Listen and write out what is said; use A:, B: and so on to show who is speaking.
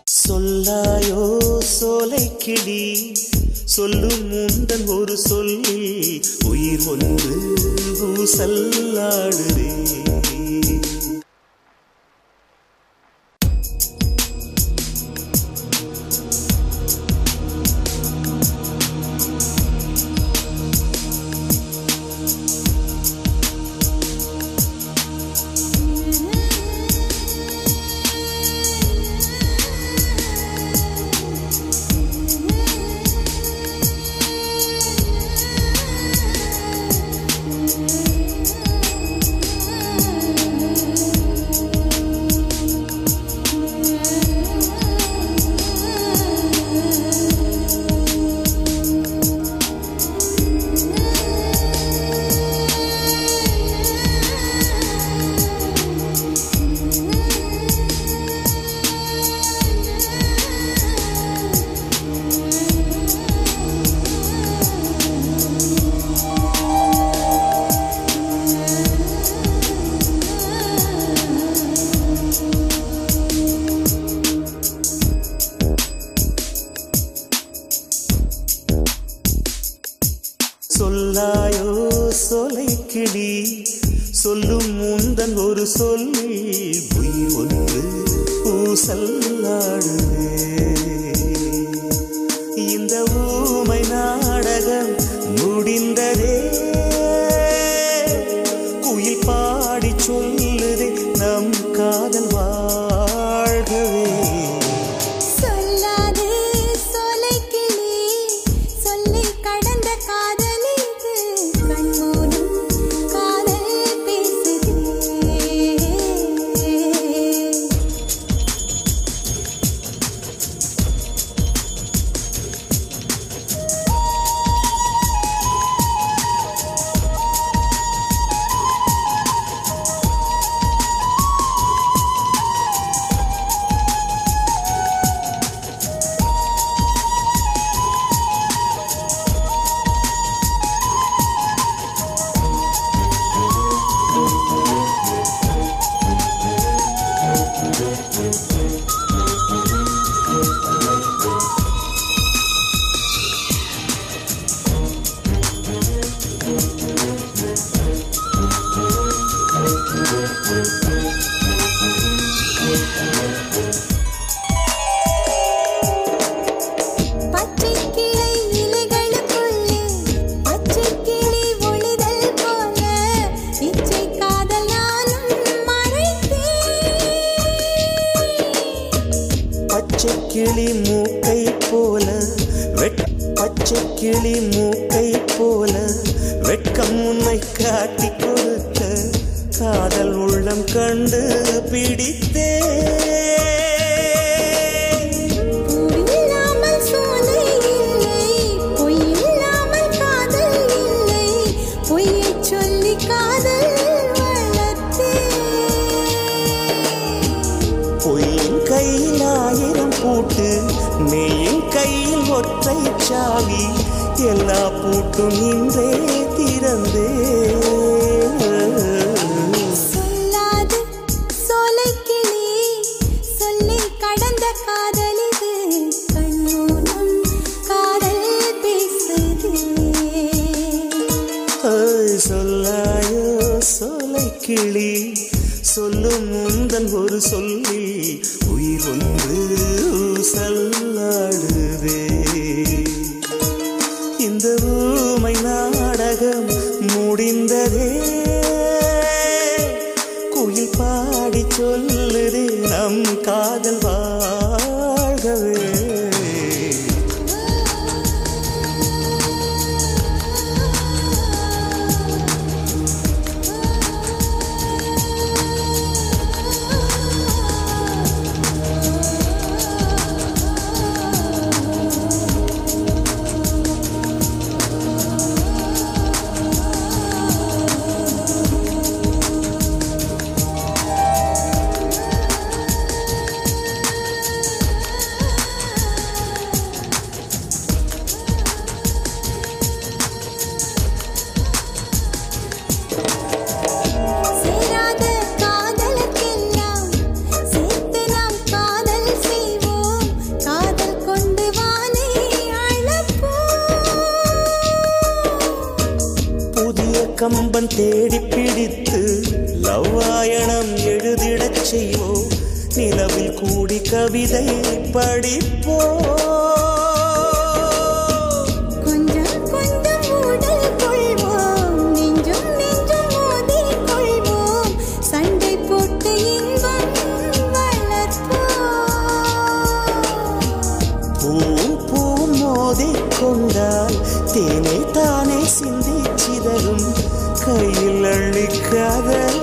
A: சொல்லாயோ சோலை கிளி சொல்லும் முந்தன் ஒரு சொல்லி உயிர் ஒன்று ஊசல்லாடுதே சொல்லாயோ சோலை கிளி சொல்லும் முந்தன் ஒரு சொல்லி உயிர் ஒன்று ஊசல்லாடுதே இந்த ஊமை நாடகம் முடிந்ததே குயில் பாடி சொல்லுதே நம் காதல் வாழ்கவே
B: சொல்லாது சோலைக்கிளி சொல்லி கடந்த காதலிது கண்மூடும் காதல் பேசுதே பச்சை கிளை இலைகளுக்குள்ளே பச்சை கிளி ஒளிதல் போல இச்சை காதல் நானும் மறைத்தேன்
A: பச்சை கிளி மூக்கை போல வெட் பச்சை கிளி மூக்கை போல வெட்கம் உன்னை காட்டி கொடுத்த காதல் உள்ளம் கண்டு பிடித்தே
B: பூவில்லாமல் சோலை இல்லை பொய்யில்லாமல் காதல் இல்லை பொய்யைச் சொல்லி காதல் வளர்த்தேன்
A: பொய்யின் கையில் ஆயிரம் பூட்டு மெய்யின் கையில் ஒற்றை சாவி எல்லா பூட்டும் இன்றே திறந்தே
B: சொல்லாது சோலைக்கிளி சொல்லி கடந்த காதலிது கண்ணூனம் காதல் பேசுதே
A: ஆய், சொல்லாயோ சோலை கிளி சொல்லும் முந்தன் ஒரு சொல்லி உயிர் ஒன்று சல்லாடுதே இந்த ஊமை நாடகம் முடிந்ததே குயில் பாடி சொல்லுதே நம் காதல் வாழ்கவே கம்பன் தேடி பிடித்து லவ்வாயணம் எழுதிடச் செய்வோம் நிலவில் கூடி கவிதை படிப்போம்
B: கொஞ்சம் கொஞ்சம் உடல் கொள்வோம் நெஞ்சும் நெஞ்சும் மோதிக் கொள்வோம் சண்டை போட்டு இன்பம் வளர்ப்போம்
A: பூவும் பூவும் மோதிக் கொண்டால் தேனை தானே சிந்தி சிதறும் கையில் அள்ளிக்காத